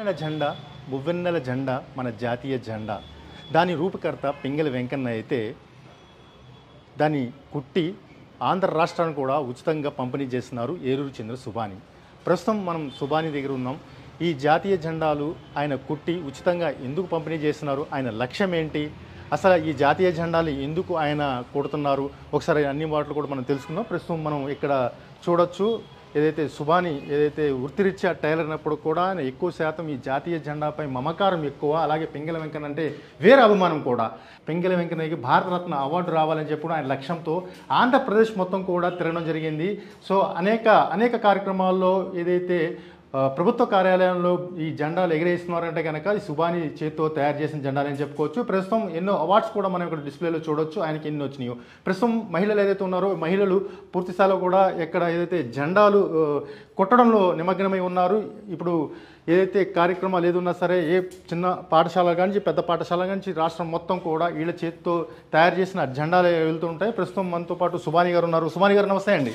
ముఖ్యమైన జెండా మువ్వెన్నెల జెండా మన జాతీయ జెండా దాని రూపకర్త పింగళి వెంకన్న అయితే దాన్ని కుట్టి ఆంధ్ర రాష్ట్రాన్ని కూడా ఉచితంగా పంపిణీ చేస్తున్నారు ఏలూరు చెందిన సుబాని ప్రస్తుతం మనం సుబాని దగ్గర ఉన్నాం ఈ జాతీయ జెండాలు ఆయన కుట్టి ఉచితంగా ఎందుకు పంపిణీ చేస్తున్నారు ఆయన లక్ష్యం ఏంటి అసలు ఈ జాతీయ జెండాలు ఎందుకు ఆయన కొడుతున్నారు ఒకసారి అన్ని వాటిలో కూడా మనం తెలుసుకుందాం ప్రస్తుతం మనం ఇక్కడ చూడొచ్చు ఏదైతే సుబాని ఏదైతే వృత్తిరీత్యా టైలర్ అయినప్పుడు కూడా ఆయన ఎక్కువ శాతం ఈ జాతీయ జెండాపై మమకారం ఎక్కువ అలాగే పింగళ వెంకన్న అంటే వేరే అభిమానం కూడా పింగళ వెంకన్నకి భారతరత్న అవార్డు రావాలని చెప్పి కూడా ఆయన లక్ష్యంతో ఆంధ్రప్రదేశ్ మొత్తం కూడా తిరగడం జరిగింది సో అనేక అనేక కార్యక్రమాల్లో ఏదైతే ఆ, ప్రభుత్వ కార్యాలయంలో ఈ జెండాలు ఎగిరేస్తున్నారంటే కనుక ఈ సుబాని చేతితో తయారు చేసిన జెండాలు అని చెప్పుకోవచ్చు ప్రస్తుతం ఎన్నో అవార్డ్స్ కూడా మనం ఇక్కడ డిస్ప్లేలో చూడొచ్చు ఆయనకి ఎన్ని వచ్చినాయో ప్రస్తుతం మహిళలు ఏదైతే ఉన్నారో మహిళలు పూర్తి స్థాయిలో కూడా ఎక్కడ ఏదైతే జెండాలు ఆ, కొట్టడంలో నిమగ్నమై ఉన్నారు ఇప్పుడు ఏదైతే కార్యక్రమాలు ఏదున్నా సరే ఏ చిన్న పాఠశాల కానీ పెద్ద పాఠశాల కానీ రాష్ట్రం మొత్తం కూడా వీళ్ళ చేతితో తయారు చేసిన జెండాలు వెళ్తుంటాయి ప్రస్తుతం మనతో పాటు సుబాని గారు ఉన్నారు సుబాని గారు నమస్తే అండి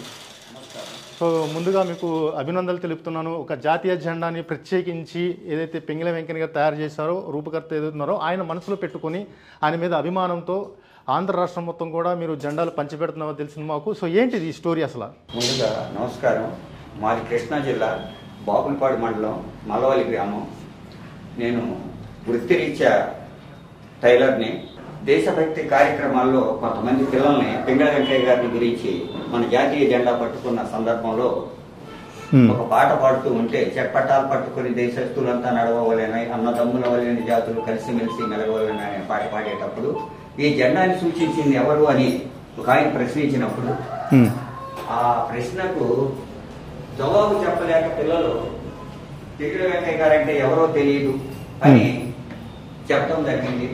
సో ముందుగా మీకు అభినందనలు తెలుపుతున్నాను ఒక జాతీయ జెండాని ప్రత్యేకించి ఏదైతే పింగళ వెంకయ్య గారు తయారు చేశారో రూపకర్త ఏదైతున్నారో ఆయన మనసులో పెట్టుకొని ఆయన మీద అభిమానంతో ఆంధ్ర రాష్ట్రం మొత్తం కూడా మీరు జెండాలు పంచిపెడుతున్నారో తెలిసింది మాకు సో ఏంటిది ఈ స్టోరీ అసలు ముందుగా నమస్కారం మాది కృష్ణా జిల్లా బాపులపాడు మండలం మల్లవల్లి గ్రామం నేను వృత్తిరీత్యా టైలర్ని దేశభక్తి కార్యక్రమాల్లో కొంతమంది పిల్లల్ని పింగళ వెంకయ్య గారిని గురించి మన జాతీయ జెండా పట్టుకున్న సందర్భంలో ఒక పాట పాడుతూ ఉంటే చెప్పటాలు పట్టుకుని దేశస్తులంతా నడవవలేని అన్న తమ్ముల వలని జాతులు కలిసిమెలిసి మెలగవలని అనే పాట పాడేటప్పుడు ఈ జెండాని సూచించింది ఎవరు అని ఒక ఆయన ప్రశ్నించినప్పుడు ఆ ప్రశ్నకు జవాబు చెప్పలేక పిల్లలు తిరుగు వెంకయ్య గారంటే ఎవరో తెలియదు అని చెప్పడం జరిగింది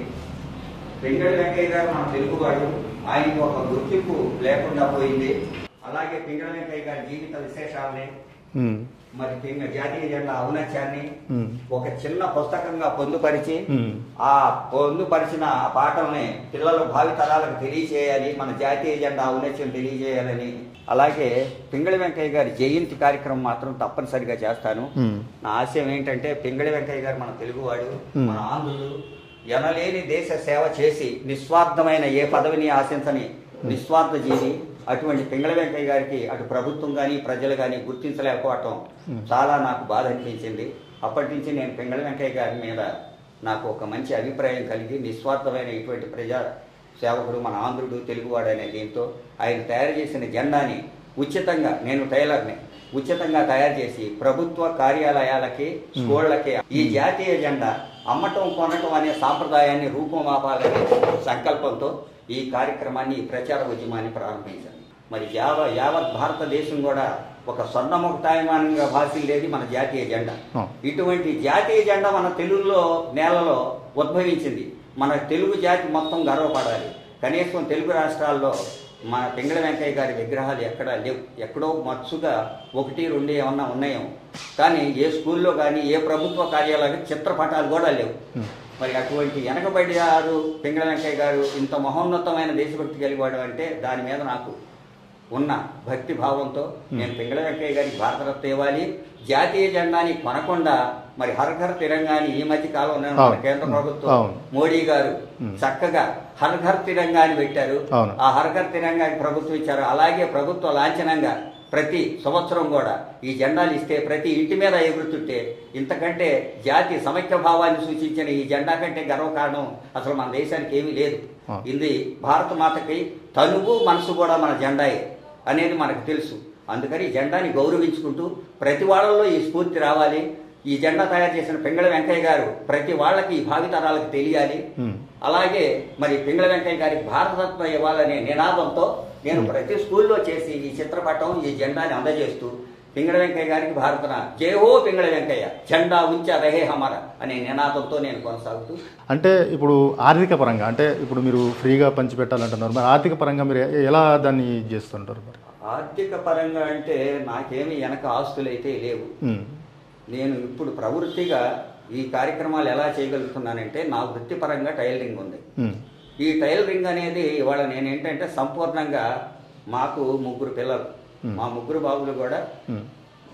వెంకట వెంకయ్య గారు మన తెలుగువాడు ఆయనకి ఒక గుర్తింపు లేకుండా పోయింది అలాగే పింగళ వెంకయ్య గారి జీవిత విశేషాలని ఉమ్, మరి పింగ జాతీయ జెండా ఔన్నత్యాన్ని ఉమ్, ఒక చిన్న పుస్తకంగా పొందుపరిచి ఉమ్, ఆ పొందుపరిచిన ఆ పాటల్ని పిల్లలు భావితరాలకు తెలియజేయాలి మన జాతీయ జెండా ఔన్నత్యం తెలియజేయాలని అలాగే పింగళి వెంకయ్య గారి జయంతి కార్యక్రమం మాత్రం తప్పనిసరిగా చేస్తాను ఉమ్, నా ఆశయం ఏంటంటే పింగళి వెంకయ్య గారు మన తెలుగువాడు Hmm. మన ఆంధ్రులు ఎనలేని దేశ సేవ చేసి నిస్వార్థమైన ఏ పదవిని ఆశించని నిస్వార్థ జీవి అటువంటి పింగళ వెంకయ్య గారికి అటు ప్రభుత్వం కానీ ప్రజలు కానీ గుర్తించలేకపోవటం చాలా నాకు బాధ అనిపించింది అప్పటి నుంచి నేను పింగళ వెంకయ్య గారి మీద నాకు ఒక మంచి అభిప్రాయం కలిగి నిస్వార్థమైన ఇటువంటి ప్రజా సేవకుడు మన ఆంధ్రుడు తెలుగువాడు అనే దీంతో ఆయన తయారు చేసిన జెండాని ఉచితంగా నేను టైలర్ని ఉచితంగా తయారు చేసి ప్రభుత్వ కార్యాలయాలకి స్కూళ్ళకి ఈ జాతీయ జెండా అమ్మటం కొనటం అనే సాంప్రదాయాన్ని రూపమాపాలనే సంకల్పంతో ఈ కార్యక్రమాన్ని ఈ ప్రచార ఉద్యమాన్ని ప్రారంభించాను మరి యావ యావత్ భారతదేశం కూడా ఒక స్వర్ణముక్తాయమానంగా భాసిల్లేది మన జాతీయ జెండా ఆ. ఇటువంటి జాతీయ జెండా మన తెలుగులో నేలలో ఉద్భవించింది మన తెలుగు జాతి మొత్తం గర్వపడాలి కనీసం తెలుగు రాష్ట్రాల్లో మన పింగళ వెంకయ్య గారి విగ్రహాలు ఎక్కడా లేవు ఎక్కడో మత్సుగా ఒకటి రెండు ఏమన్నా ఉన్నాయేమో కానీ ఏ స్కూల్లో కానీ ఏ ప్రభుత్వ కార్యాలయాలు చిత్రపటాలు కూడా లేవు మరి అటువంటి వెనకబడియారు పింగళ వెంకయ్య గారు ఇంత మహోన్నతమైన దేశభక్తి కలిగాడు అంటే దాని మీద నాకు ఉన్న భక్తి భావంతో నేను పింగళ వెంకయ్య గారికి భారతరత్న ఇవ్వాలి జాతీయ జెండాని కొనకుండా మరి హర్ ఘర్ తిరంగాని ఈ మధ్య కాలంలో మన అవును. కేంద్ర ప్రభుత్వం అవును. మోడీ గారు ఉమ్. చక్కగా హర్ ఘర్ తిరంగాని పెట్టారు అవును. ఆ హర్ ఘర్ తిరంగాని ప్రభుత్వం ఇచ్చారు అలాగే ప్రభుత్వ లాంఛనంగా ప్రతి సంవత్సరం కూడా ఈ జెండాలు ఇస్తే ప్రతి ఇంటి మీద ఎగురుతుంటే ఇంతకంటే జాతి సమైక్య భావాన్ని సూచించిన ఈ జెండా కంటే గర్వకారణం అసలు మన దేశానికి ఏమీ లేదు ఆ. ఇది భారత మాతకి తనువు మనసు కూడా మన జెండాయే అనేది మనకు తెలుసు అందుకని ఈ జెండాని గౌరవించుకుంటూ ప్రతి వాళ్ళలో ఈ స్ఫూర్తి రావాలి ఈ జెండా తయారు చేసిన పింగళ వెంకయ్య గారు ప్రతి వాళ్ళకి ఈ భావితరాలకు తెలియాలి ఉమ్. అలాగే మరి పింగళ వెంకయ్య గారికి భారతరత్న ఇవ్వాలనే నినాదంతో నేను ప్రతి స్కూల్లో చేసి ఈ చిత్రపటం ఈ జెండాని అందజేస్తూ పింగళ వెంకయ్య గారికి భారతన జై హో పింగళ వెంకయ్య జెండా ఉంచా రహే హమర అనే నినాదంతో నేను కొనసాగుతూ అంటే ఇప్పుడు ఆర్థిక పరంగా అంటే ఇప్పుడు మీరు ఫ్రీగా పంచిపెట్టాలంటున్నారు మరి ఆర్థిక పరంగా మీరు ఎ- ఎలా దాన్ని చేస్తుంటారు మరి ఆర్థిక పరంగా అంటే నాకేమి వెనక ఆస్తులు అయితే లేవు ఉమ్, నేను ఇప్పుడు ప్రవృత్తిగా ఈ కార్యక్రమాలు ఎలా చేయగలుగుతున్నానంటే నా వృత్తిపరంగా టైలరింగ్ ఉంది ఉమ్, ఈ టైలరింగ్ అనేది ఇవాళ నేను ఏంటంటే సంపూర్ణంగా మాకు ముగ్గురు పిల్లలు Hmm. మా ముగ్గురు బాబులు కూడా ఉమ్,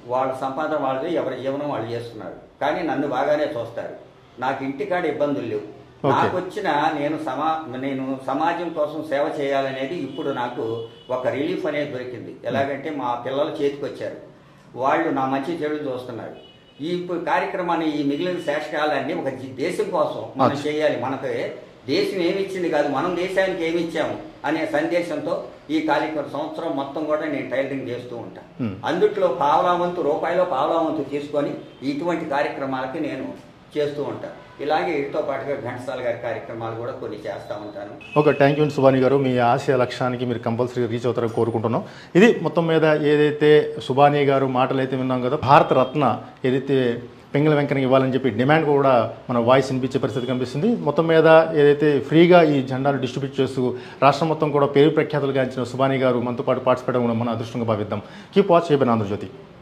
వాళ్ళ సంపాదన వాళ్ళది ఎవరి జీవనం వాళ్ళు చేస్తున్నారు కానీ నన్ను బాగానే చూస్తారు నాకు ఇంటికాడ ఇబ్బందులు లేవు Okay. నాకు వచ్చిన నేను సమా నేను సమాజం కోసం సేవ చేయాలనేది ఇప్పుడు నాకు ఒక రిలీఫ్ అనేది దొరికింది ఎలాగంటే మా పిల్లలు చేతికి వచ్చారు వాళ్ళు నా మంచి చెడు చూస్తున్నారు ఈ ఇప్పుడు కార్యక్రమాన్ని ఈ మిగిలిన శేషకాలన్నీ ఒక జీ- దేశం కోసం మనం Okay. చేయాలి మనకు దేశం ఏమి ఇచ్చింది కాదు మనం దేశానికి ఏమి ఇచ్చాము అనే సందేశంతో ఈ కార్యక్రమం సంవత్సరం మొత్తం కూడా నేను టైలరింగ్ చేస్తూ ఉంటాను Hmm. అందుట్లో పావలా వంతు రూపాయలో పావలా వంతు తీసుకొని ఇటువంటి కార్యక్రమాలకి నేను చేస్తూ ఉంటాను ఇలాగే వీటితో పాటుగా ఘంటసాల గారి కార్యక్రమాలు కూడా కొన్ని చేస్తూ ఉంటాను ఓకే థ్యాంక్ యూ సుబాని గారు మీ ఆశయ లక్ష్యానికి మీరు కంపల్సరీగా రీచ్ అవుతారని కోరుకుంటున్నాం ఇది మొత్తం మీద ఏదైతే సుబాని గారు మాటలు అయితే విన్నాం కదా భారత రత్న ఏదైతే పింగళ వెంకన్నకి ఇవ్వాలని చెప్పి డిమాండ్ కూడా మన వాయిస్ వినిపించే పరిస్థితి కనిపిస్తుంది మొత్తం మీద ఏదైతే ఫ్రీగా ఈ జెండాలు డిస్ట్రిబ్యూట్ చేస్తూ రాష్ట్రం మొత్తం కూడా పేరు ప్రఖ్యాతులు గాంచిన సుబాని గారు మనతో పాటు పార్టిసిపేట్ కూడా మన అదృష్టంగా భావిద్దాం కీప్ వాచ్ చేయబడిన ఆంధ్రజ్యోతి